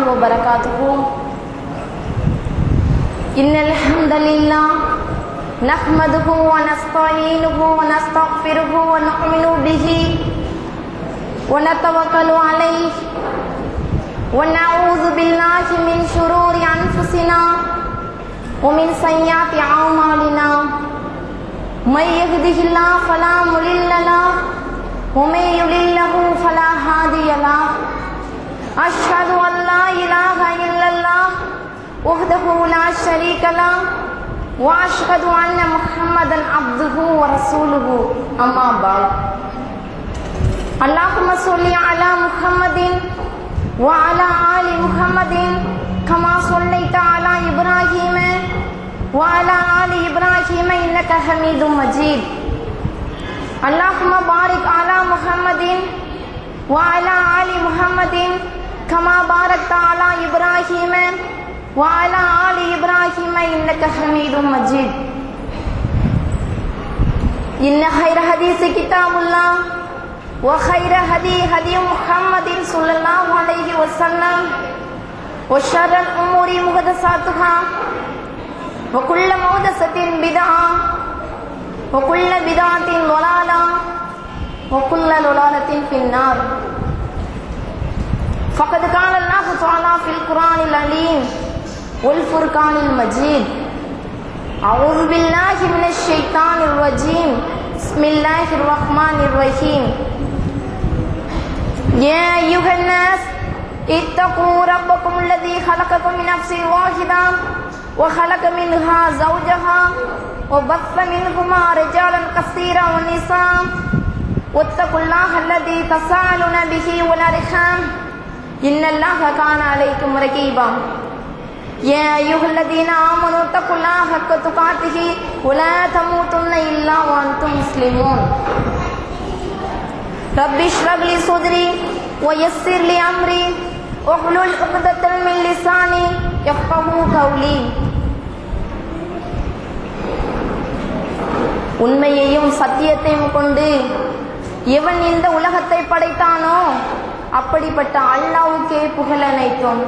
وبركاته إن الحمد لله نحمده ونستعينه ونستغفره ونؤمن به ونتوكل عليه ونعوذ بالله من شرور أنفسنا ومن سيئات أعمالنا من يهده الله فلا مضل له ومن يضلل له فلا هادي له أشهد أن لا إله إلا الله وحده لا شريك له وأشهد أن محمدا عبده ورسوله أما بعد اللهم صل على محمد وعلى آل محمد كما صليت على إبراهيم وعلى آل إبراهيم إنك حميد مجيد اللهم بارك على محمد وعلى آل محمد كما باركت على إبراهيم وعلى آل إبراهيم إنك حميد مجيد إن خير حديث كتاب الله وخير هدي هدي محمد صلى الله عليه وسلم وشر الأمور محدثاتها وكل محدثة بدعة وكل بدعة ضلالة وكل ضلالة في النار فقد قال الله تعالى في القرآن العليم والفرقان المجيد أعوذ بالله من الشيطان الرجيم بسم الله الرحمن الرحيم يا أيها الناس اتقوا ربكم الذي خلقكم من نفس واحدة وخلق منها زوجها وبث منهما رجالا كثيرا ونساء واتقوا الله الذي تساءلون به والأرحام إن الله كان عليكم رقيبا يا أيها الذين آمنوا اتقوا الله حق تقاته ولا تموتن إلا وأنتم مسلمون رب اشرح لي صدري ويسر لي أمري واحلل عقدة من لساني يفقهوا قولي உண்மையையும் சத்தியத்தையும் கொண்டு எவன் இந்த உலகத்தை படைத்தானோ அப்படிப்பட்ட அல்லாவுக்கே புகழ் அனைத்தும்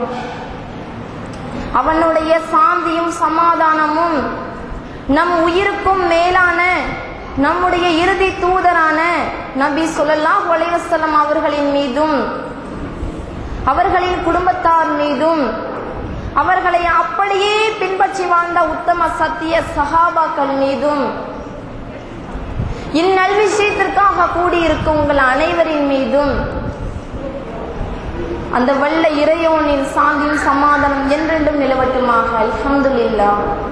அவனுடைய சாந்தியும் சமாதானமும் நம் உயிருக்கும் மேலான நம்முடைய இறுதி தூதரான நபி சொல்லல்லாஹ் வலைவசலம் அவர்களின் மீதும் அவர்களின் குடும்பத்தார் மீதும் அவர்களை அப்படியே பின்பற்றி வாழ்ந்த உத்தம சத்திய சஹாபாக்கள் மீதும் இந்நல் விஷயத்திற்காக கூடியிருக்கும் உங்கள் அனைவரின் மீதும் அந்த வல்ல இறையோனின் சாந்தியும் சமாதானம் என்றென்றும் நிலவட்டுமாக அல்ஹம்துலில்லா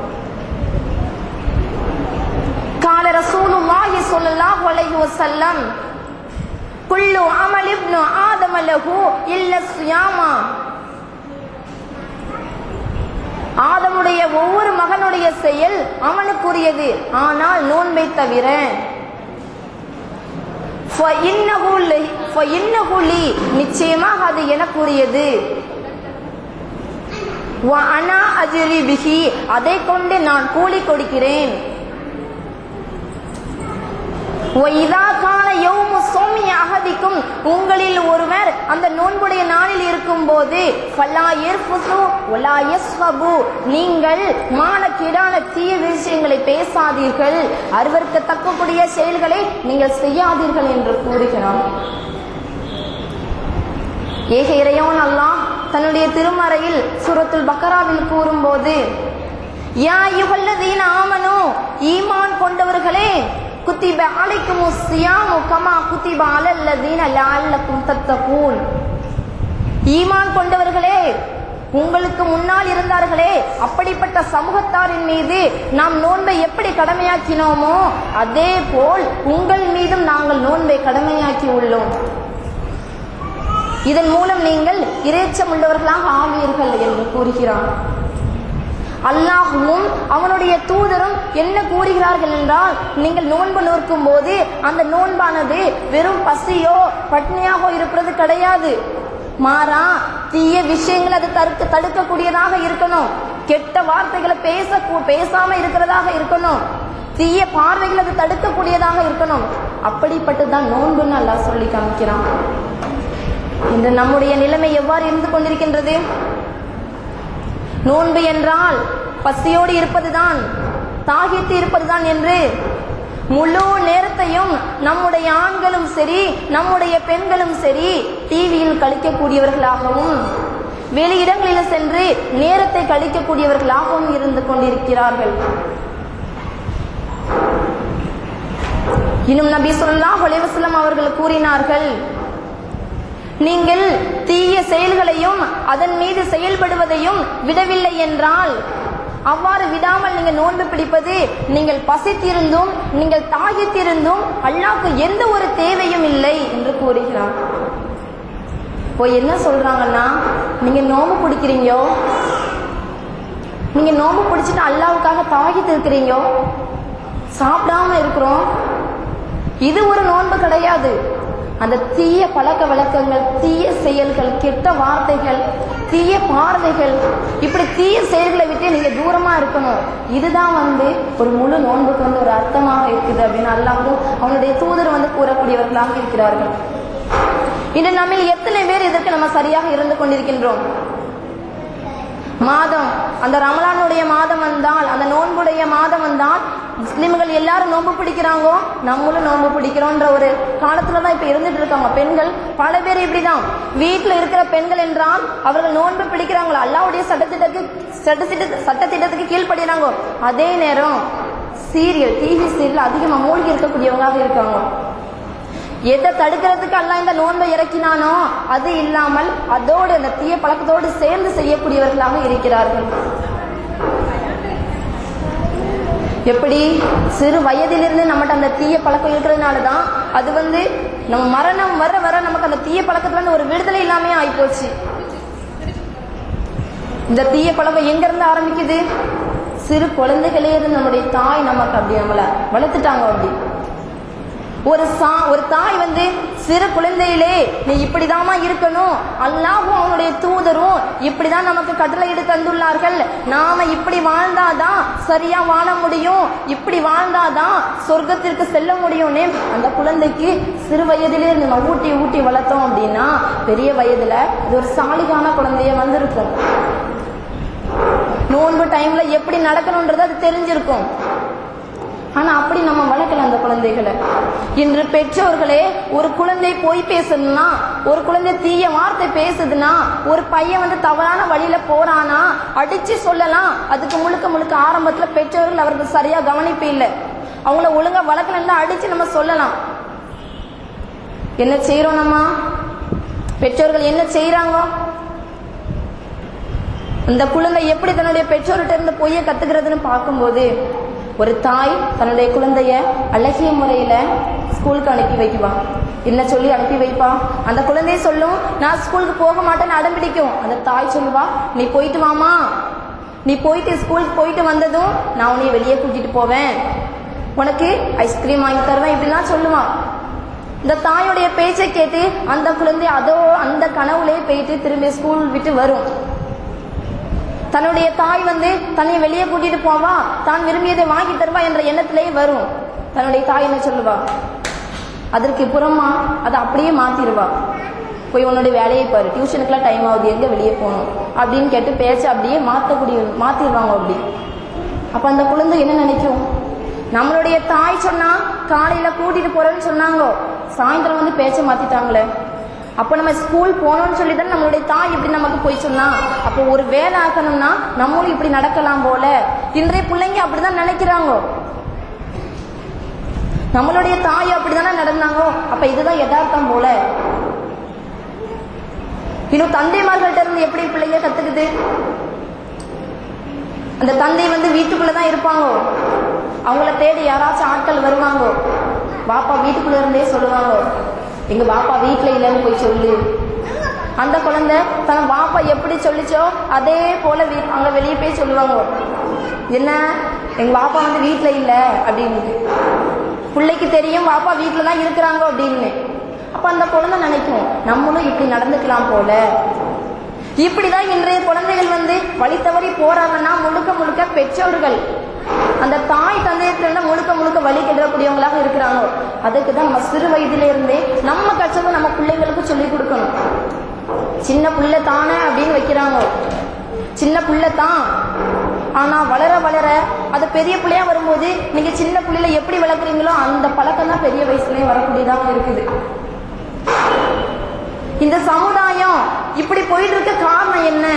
قال رسول الله صلى الله عليه وسلم كل عمل ابن آدم له إلا الصيام ஆதமுடைய ஒவ்வொரு மகனுடைய செயல் அவனுக்குரியது ஆனால் நோன்பை தவிர நிச்சயமாக அது எனக்குரியது அதை கொண்டு நான் கூலி கொடுக்கிறேன் அகதிக்கும் உங்களில் ஒருவர் அந்த நோன்புடைய நாளில் இருக்கும் போது நீங்கள் மானக்கீடான தீய விஷயங்களை பேசாதீர்கள் அறுவருக்கு தக்கக்கூடிய செயல்களை நீங்கள் செய்யாதீர்கள் என்று கூறுகிறான் ஏக இறையோன் அல்லாஹ் தன்னுடைய திருமறையில் சூரத்துல் பக்கராவில் கூறும்போது யா யுகல்லதீன ஆமனோ ஈமான் கொண்டவர்களே குத்திப அலைக்கும் சியாமு கமா குத்திப அலல்லதீன லஅல்லக்கும் தத்தகூன் ஈமான் கொண்டவர்களே உங்களுக்கு முன்னால் இருந்தார்களே அப்படிப்பட்ட சமூகத்தாரின் மீது நாம் நோன்பை எப்படி கடமையாக்கினோமோ அதே போல் உங்கள் மீதும் நாங்கள் நோன்பை கடமையாக்கி உள்ளோம் இதன் மூலம் நீங்கள் இறைச்சம் உள்ளவர்களாக ஆவீர்கள் என்று கூறுகிறான் அல்லாஹுவும் அவனுடைய தூதரும் என்ன கூறுகிறார்கள் என்றால் நீங்கள் நோன்பு நோக்கும் போது அந்த நோன்பானது வெறும் பசியோ பட்னியாகவோ இருப்பது கிடையாது மாறா தீய விஷயங்கள் அது தடுக்க தடுக்கக்கூடியதாக இருக்கணும் கெட்ட வார்த்தைகளை பேச பேசாம இருக்கிறதாக இருக்கணும் தீய பார்வைகள் அது தடுக்கக்கூடியதாக இருக்கணும் அப்படிப்பட்டதுதான் நோன்புன்னு அல்லாஹ் சொல்லி காமிக்கிறான் இன்று நம்முடைய நிலைமை எவ்வாறு இருந்து கொண்டிருக்கின்றது நோன்பு என்றால் பசியோடு இருப்பதுதான் தாகித்து இருப்பதுதான் என்று முழு நேரத்தையும் நம்முடைய ஆண்களும் சரி நம்முடைய பெண்களும் சரி டிவியில் கழிக்கக்கூடியவர்களாகவும் வெளியிடங்களில் சென்று நேரத்தை கழிக்கக்கூடியவர்களாகவும் இருந்து கொண்டிருக்கிறார்கள் இன்னும் நபி ஸல்லல்லாஹு அலைஹி வஸல்லம் அவர்கள் கூறினார்கள் நீங்கள் தீய செயல்களையும் அதன் மீது செயல்படுவதையும் விடவில்லை என்றால் அவ்வாறு விடாமல் நீங்க நோன்பு பிடிப்பது நீங்கள் பசித்திருந்தும் நீங்கள் தாகித்திருந்தும் அல்லாஹ்க்கு எந்த ஒரு தேவையும் இல்லை என்று கூறுகிறார் இப்போ என்ன சொல்றாங்கன்னா நீங்க நோன்பு பிடிக்கிறீங்கோ நீங்க நோன்பு பிடிச்சிட்டு அல்லாவுக்காக தாகித்து இருக்கிறீங்கோ சாப்பிடாம இருக்கிறோம் இது ஒரு நோன்பு கிடையாது அந்த தீய பழக்க வழக்கங்கள் தீய செயல்கள் கெட்ட வார்த்தைகள் தீய பார்வைகள் இப்படி தீய செயல்களை விட்டு நீங்க தூரமா இருக்கணும் இதுதான் வந்து ஒரு முழு நோன்புக்கு வந்து ஒரு அர்த்தமாக இருக்குது அப்படின்னு அல்லாவும் அவனுடைய தூதர் வந்து கூறக்கூடியவர்களாக இருக்கிறார்கள் இன்று நம்ம எத்தனை பேர் இதற்கு நம்ம சரியாக இருந்து கொண்டிருக்கின்றோம் மாதம் அந்த ரமலானுடைய மாதம் வந்தால் அந்த நோன்புடைய மாதம் வந்தால் முஸ்லிம்கள் எல்லாரும் நோன்பு பிடிக்கிறாங்க நம்மளும் நோன்பு பிடிக்கிறோன்ற ஒரு காலத்துல தான் இப்ப இருந்துட்டு இருக்காங்க பெண்கள் பல பேர் இப்படிதான் வீட்டுல இருக்கிற பெண்கள் என்றால் அவர்கள் நோன்பு பிடிக்கிறாங்களோ அல்லாவுடைய சட்டத்திட்டத்துக்கு சட்டத்திட்ட சட்டத்திட்டத்துக்கு கீழ்ப்படுகிறாங்க அதே நேரம் சீரியல் டிவி சீரியல் அதிகமா மூழ்கி இருக்கக்கூடியவங்களாக இருக்காங்க எதை தடுக்கிறதுக்கு அல்லாஹ் இந்த நோன்பை இறக்கினானோ அது இல்லாமல் அதோடு அந்த தீய பழக்கத்தோடு சேர்ந்து செய்யக்கூடியவர்களாக இருக்கிறார்கள் எப்படி சிறு வயதிலிருந்து நம்மகிட்ட அந்த தீய பழக்கம் இருக்கிறதுனால தான் அது வந்து நம்ம மரணம் வர வர நமக்கு அந்த தீய பழக்கத்துல இருந்து ஒரு விடுதலை இல்லாமே ஆயிப்போச்சு இந்த தீய பழக்கம் எங்க இருந்து ஆரம்பிக்குது சிறு குழந்தைகளே இருந்து நம்முடைய தாய் நமக்கு அப்படி நம்மள வளர்த்துட்டாங்க அப்படி ஒரு சா ஒரு தாய் வந்து சிறு குழந்தையிலே நீ இப்படிதாம்மா இருக்கணும் அல்லாஹும் அவனுடைய தூதரும் இப்படிதான் நமக்கு கட்டளையிட்டு தந்துள்ளார்கள் நாம இப்படி வாழ்ந்தாதான் சரியா வாழ முடியும் இப்படி வாழ்ந்தாதான் சொர்க்கத்திற்கு செல்ல முடியும்னு அந்த குழந்தைக்கு சிறு வயதிலே நம்ம ஊட்டி ஊட்டி வளர்த்தோம் அப்படின்னா பெரிய வயதுல இது ஒரு சாலிகான குழந்தைய வந்திருக்கும் நோன்பு டைம்ல எப்படி நடக்கணும்ன்றது அது தெரிஞ்சிருக்கும் ஆனா அப்படி நம்ம வளர்க்கல அந்த குழந்தைகளை இன்று பெற்றோர்களே ஒரு குழந்தை போய் பேசணும்னா ஒரு குழந்தை தீய வார்த்தை பேசுதுன்னா ஒரு பையன் வந்து தவறான வழியில போறானா அடிச்சு சொல்லலாம் அதுக்கு முழுக்க முழுக்க ஆரம்பத்துல பெற்றோர்கள் அவருக்கு சரியா கவனிப்பு இல்லை அவங்கள ஒழுங்கா வளர்க்கலன்னா அடிச்சு நம்ம சொல்லலாம் என்ன செய்யறோம் நம்ம பெற்றோர்கள் என்ன செய்யறாங்க இந்த குழந்தை எப்படி தன்னுடைய பெற்றோர்கிட்ட இருந்து பொய்ய கத்துக்கிறதுன்னு பார்க்கும்போது ஒரு தாய் தன்னுடைய குழந்தைய அழகிய முறையில ஸ்கூலுக்கு அனுப்பி வைக்குவா என்ன சொல்லி அனுப்பி வைப்பா அந்த குழந்தை சொல்லும் நான் ஸ்கூலுக்கு போக மாட்டேன்னு அடம் பிடிக்கும் அந்த தாய் சொல்லுவா நீ போயிட்டு வாமா நீ போயிட்டு ஸ்கூலுக்கு போயிட்டு வந்ததும் நான் உன்னைய வெளியே கூட்டிட்டு போவேன் உனக்கு ஐஸ்கிரீம் வாங்கி தருவேன் இப்படிலாம் சொல்லுவான் இந்த தாயுடைய பேச்சை கேட்டு அந்த குழந்தை அதோ அந்த கனவுலே போயிட்டு திரும்பி ஸ்கூல் விட்டு வரும் தன்னுடைய தாய் வந்து தன்னை வெளியே கூட்டிட்டு போவா தான் விரும்பியதை வாங்கி தருவா என்ற எண்ணத்திலே வரும் தன்னுடைய தாய் என்ன சொல்லுவா அதற்கு புறமா அதை அப்படியே மாத்திருவா போய் உன்னுடைய வேலையை பாரு டியூஷனுக்குலாம் டைம் ஆகுது எங்க வெளியே போகணும் அப்படின்னு கேட்டு பேச்ச அப்படியே மாத்தக்கூடிய மாத்திடுவாங்க அப்படி அப்ப அந்த குழந்தை என்ன நினைக்கும் நம்மளுடைய தாய் சொன்னா காலையில கூட்டிட்டு போறேன்னு சொன்னாங்க சாயந்தரம் வந்து பேச்ச மாத்திட்டாங்களே அப்போ நம்ம ஸ்கூல் போகணும்னு சொல்லி தான் நம்மளுடைய தாய் இப்படி நமக்கு போய் சொன்னா அப்போ ஒரு வேலை ஆக்கணும்னா நம்மளும் இப்படி நடக்கலாம் போல இன்றைய பிள்ளைங்க அப்படிதான் நினைக்கிறாங்க நம்மளுடைய தாய் அப்படிதானே நடந்தாங்கோ அப்ப இதுதான் யதார்த்தம் போல இன்னும் தந்தைமார்கள்ட்ட இருந்து எப்படி பிள்ளைங்க கத்துக்குது அந்த தந்தை வந்து வீட்டுக்குள்ளதான் இருப்பாங்க அவங்கள தேடி யாராச்சும் ஆட்கள் வருவாங்க பாப்பா வீட்டுக்குள்ள இருந்தே சொல்லுவாங்க எங்க பாப்பா வீட்டுல இல்லைன்னு போய் சொல்லு அந்த குழந்தை தன் பாப்பா எப்படி சொல்லிச்சோ அதே போல வீ- அங்க வெளியே போய் சொல்லுவாங்க என்ன எங்க பாப்பா வந்து வீட்டுல இல்ல அப்படின்னு பிள்ளைக்கு தெரியும் பாப்பா வீட்டுல தான் இருக்கிறாங்க அப்படின்னு அப்ப அந்த குழந்தை நினைக்கும் நம்மளும் இப்படி நடந்துக்கலாம் போல இப்படிதான் இன்றைய குழந்தைகள் வந்து வழி தவறி போறாங்கன்னா முழுக்க முழுக்க பெற்றோர்கள் அந்த தாய் தந்தையத்திலிருந்து முழுக்க முழுக்க வழி கெடக்கூடியவங்களாக இருக்கிறாங்க அதுக்கு தான் நம்ம சிறு வயதில இருந்தே நம்ம கற்றதை நம்ம பிள்ளைங்களுக்கு சொல்லி கொடுக்கணும் சின்ன புள்ள தானே அப்படின்னு வைக்கிறாங்க சின்ன புள்ள தான் ஆனா வளர வளர அது பெரிய பிள்ளையா வரும்போது நீங்க சின்ன புள்ளையில எப்படி வளர்க்குறீங்களோ அந்த பழக்கம் தான் பெரிய வயசுலயே வரக்கூடியதாக இருக்குது இந்த சமுதாயம் இப்படி போயிட்டு இருக்க காரணம் என்ன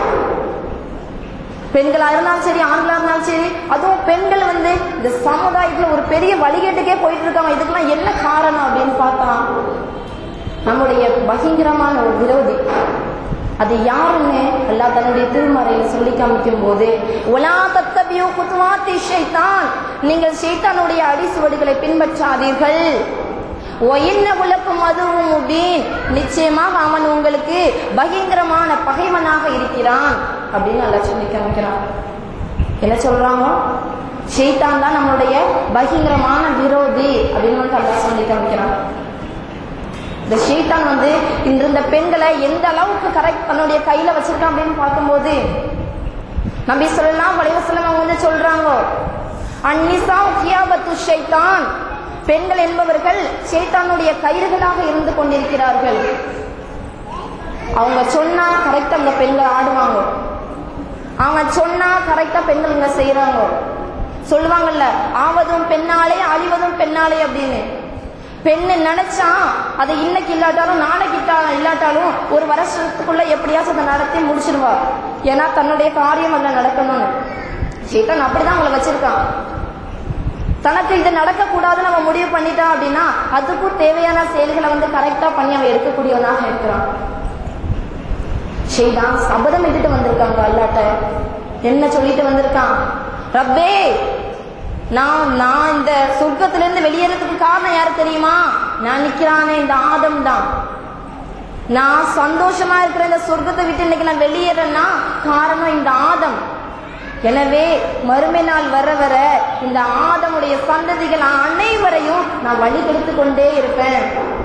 பெண்களா இருந்தாலும் சரி ஆண்களா இருந்தாலும் சரி அதுவும் பெண்கள் வந்து இந்த சமுதாயத்துல ஒரு பெரிய வழிகேட்டுக்கே போயிட்டு இருக்காங்க இதுக்கெல்லாம் என்ன காரணம் அப்படின்னு பார்த்தா நம்முடைய பயங்கரமான ஒரு விரோதி அது யாருன்னு அல்லாஹ் தன்னுடைய திருமறையில சொல்லி காமிக்கும் போது ஒலா தத்தபியோ குத்துவாத்தி ஷைத்தான் நீங்கள் ஷைத்தானுடைய அடிசுவடுகளை பின்பற்றாதீர்கள் ஒயின்ன உலக்கும் அதுவும் முபீன் நிச்சயமாக அவன் உங்களுக்கு பயங்கரமான பகைவனாக இருக்கிறான் அப்படின்னு அல்லாஹ் சொல்லி காமிக்கிறான் என்ன சொல்றாங்க ஷைத்தான் தான் நம்மளுடைய பயங்கரமான விரோதி அப்படின்னு வந்து அல்லாஹ் சொல்லி காமிக்கிறான் இந்த ஷீட்டான் வந்து இன்று இந்த பெண்களை எந்த அளவுக்கு கரெக்ட் தன்னுடைய கையில வச்சிருக்கான் அப்படின்னு பார்க்கும்போது நபி சொல்லலாம் வலைவசலம் அவங்க வந்து சொல்றாங்க அந்நிசா கியாபத்து ஷைத்தான் பெண்கள் என்பவர்கள் ஷைத்தானுடைய கயிறுகளாக இருந்து கொண்டிருக்கிறார்கள் அவங்க சொன்னா கரெக்டா இந்த பெண்கள் ஆடுவாங்க அவங்க சொன்னா கரெக்டா பெண்கள் இங்க செய்யறாங்க சொல்லுவாங்கல்ல ஆவதும் பெண்ணாலே அழிவதும் பெண்ணாலே அப்படின்னு பெண்ணு நினைச்சா அது இன்னைக்கு இல்லாட்டாலும் நாளைக்கு இட்டா- இல்லாட்டாலும் ஒரு வருஷத்துக்குள்ள எப்படியாச்சும் அதை நடத்தி முடிச்சிருவா ஏன்னா தன்னுடைய காரியம் அதுல நடக்கணும்னு சீட்டன் அப்படிதான் அவங்கள வச்சிருக்கான் தனக்கு இது நடக்கக்கூடாதுன்னு அவன் முடிவு பண்ணிட்டான் அப்படின்னா அதுக்கும் தேவையான செயல்களை வந்து கரெக்டா பண்ணி அவன் எடுக்கக்கூடியவனாக இருக்கிறான் ஷெய்தான் சபதம் இட்டுட்டு வந்திருக்காங்க அல்லாட்ட என்ன சொல்லிட்டு வந்திருக்கான் ரப்பே நான் நான் இந்த சொர்க்கத்திலிருந்து வெளியேறதுக்கு காரணம் யாரு தெரியுமா நான் நிக்கிறானே இந்த ஆதம் தான் நான் சந்தோஷமா இருக்கிற இந்த சொர்க்கத்தை விட்டு இன்னைக்கு நான் வெளியேறேன்னா காரணம் இந்த ஆதம் எனவே மறுமை நாள் வர வர இந்த ஆதமுடைய சந்ததிகள் அனைவரையும் நான் வழி கெடுத்து கொண்டே இருப்பேன்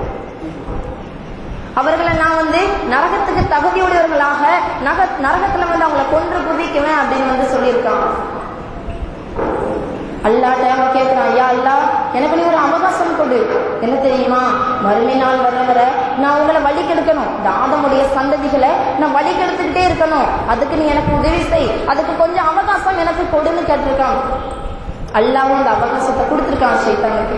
அவர்களை நான் வந்து நரகத்துக்கு தகுதியுடையவர்களாக நக நரகத்துல வந்து அவங்கள கொன்று குவிக்குவேன் அப்படின்னு வந்து சொல்லியிருக்கான் அல்லாட்ட அவன் கேட்கிறான் ஐயா அல்லா எனக்கு நீ ஒரு அவகாசம் கொடு என்ன தெரியுமா மறுமை நாள் வர வர நான் உங்களை வழி கெடுக்கணும் இந்த ஆதமுடைய சந்ததிகளை நான் வழி கெடுத்துக்கிட்டே இருக்கணும் அதுக்கு நீ எனக்கு உதவி செய் அதுக்கு கொஞ்சம் அவகாசம் எனக்கு கொடுன்னு கேட்டிருக்கான் அல்லாவும் அந்த அவகாசத்தை கொடுத்துருக்கான் சைத்தானுக்கு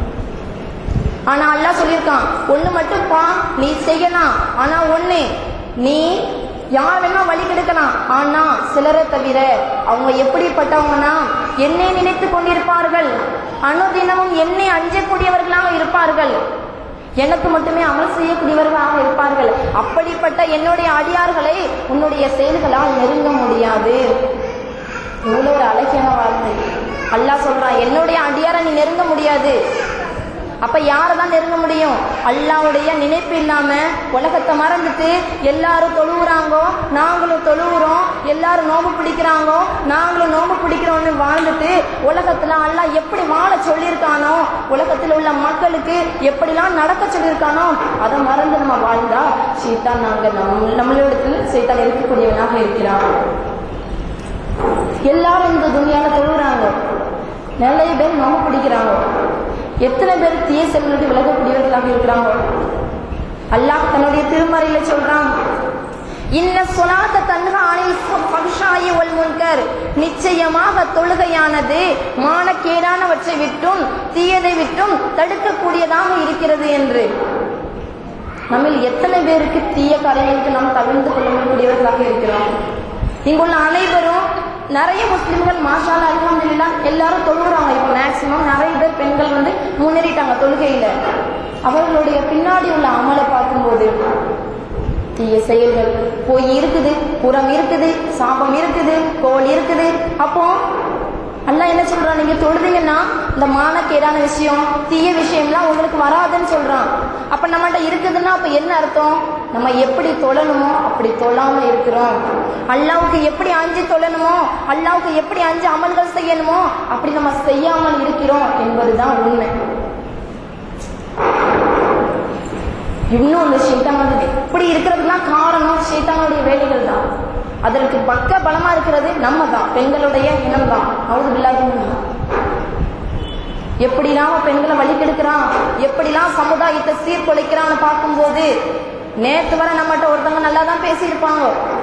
ஆனா அல்லாஹ் சொல்லியிருக்கான் ஒண்ணு மட்டும் பா நீ செய்யலாம் ஆனா ஒண்ணு நீ யார் வேணா வழி கெடுக்கலாம் ஆனா சிலரை தவிர அவங்க எப்படிப்பட்டவங்கன்னா என்னை நினைத்து கொண்டிருப்பார்கள் அனுதினமும் என்னை அஞ்சக்கூடியவர்களாக இருப்பார்கள் எனக்கு மட்டுமே அமல் செய்யக்கூடியவர்களாக இருப்பார்கள் அப்படிப்பட்ட என்னுடைய அடியார்களை உன்னுடைய செயல்களால் நெருங்க முடியாது இவ்வளவு ஒரு அழகியான வார்த்தை அல்லாஹ் சொல்றான் என்னுடைய அடியாரை நீ நெருங்க முடியாது அப்ப யாரை தான் நெருங்க முடியும் அல்லாவுடைய நினைப்பு இல்லாம உலகத்தை மறந்துட்டு எல்லாரும் தொழுவுறாங்கோ நாங்களும் தொழுவுறோம் எல்லாரும் நோம்பு பிடிக்கிறாங்கோ நாங்களும் நோம்பு பிடிக்கிறோம்னு வாழ்ந்துட்டு உலகத்துல அல்லாஹ் எப்படி வாழ சொல்லியிருக்கானோ உலகத்தில் உள்ள மக்களுக்கு எப்படிலாம் நடக்க சொல்லியிருக்கானோ அதை மறந்து நம்ம வாழ்ந்தா சீத்தான் நாங்க நம் நம்மளிடத்தில் சீத்தான் இருக்கக்கூடியவனாக இருக்கிறான் எல்லாரும் இந்த துணியால தொழுகிறாங்க நிறைய பேர் நோம்பு பிடிக்கிறாங்க எத்தனை பேர் தீய செல்வதற்கு விலகக்கூடியவர்களாக இருக்கிறாங்க அல்லாஹ் தன்னுடைய திருமறையில சொல்றான் இன்ன சொலாத்த தன்ஹா அனில் ஃபஹ்ஷாயி வல் முன்கர் நிச்சயமாக தொழுகையானது மானக்கேடானவற்றை விட்டும் தீயதை விட்டும் தடுக்கக்கூடியதாக இருக்கிறது என்று நம்மில் எத்தனை பேருக்கு தீய காரியங்களுக்கு நாம் தவிர்த்து கொள்ளக்கூடியவர்களாக இருக்கிறோம் இங்குள்ள அனைவரும் நிறைய முஸ்லிம்கள் மாஷால அல்ஹம்துலில்லாஹ் எல்லாரும் தொழுகிறாங்க இப்போ மேக்சிமம் நிறைய பேர் பெண்கள் வந்து முன்னேறிட்டாங்க தொழுகையில அவர்களுடைய பின்னாடி உள்ள அமலை பார்க்கும்போது தீய செயல்கள் பொய் இருக்குது புறம் இருக்குது சாபம் இருக்குது கோல் இருக்குது அப்போ அல்லாஹ் என்ன சொல்றான் நீங்க தொழுதீங்கன்னா இந்த மானக்கேடான விஷயம் தீய விஷயம்லாம் உங்களுக்கு வராதுன்னு சொல்றான் அப்ப நம்மகிட்ட இருக்குதுன்னா அப்ப என்ன அர்த்தம் நம்ம எப்படி தொழணுமோ அப்படி தொழாம இருக்கிறோம் அல்லாவுக்கு எப்படி அஞ்சு தொழணுமோ அல்லாவுக்கு எப்படி அஞ்சு அமல்கள் செய்யணுமோ அப்படி நம்ம செய்யாமல் இருக்கிறோம் என்பதுதான் உண்மை இன்னும் அந்த ஷைத்தான் வந்து இப்படி இருக்கிறதுலாம் காரணம் ஷைத்தானுடைய வேலைகள் தான் அதற்கு பக்க பலமா இருக்கிறது நம்ம தான் பெண்களுடைய இனம் தான் அவுது எப்படிலாம் பெண்களை வழி கெடுக்கிறான் எப்படிலாம் சமுதாயத்தை சீர்குலைக்கிறான்னு பார்க்கும்போது நேத்து வரை நம்மகிட்ட ஒருத்தவங்க நல்லா தான் பேசியிருப்பாங்க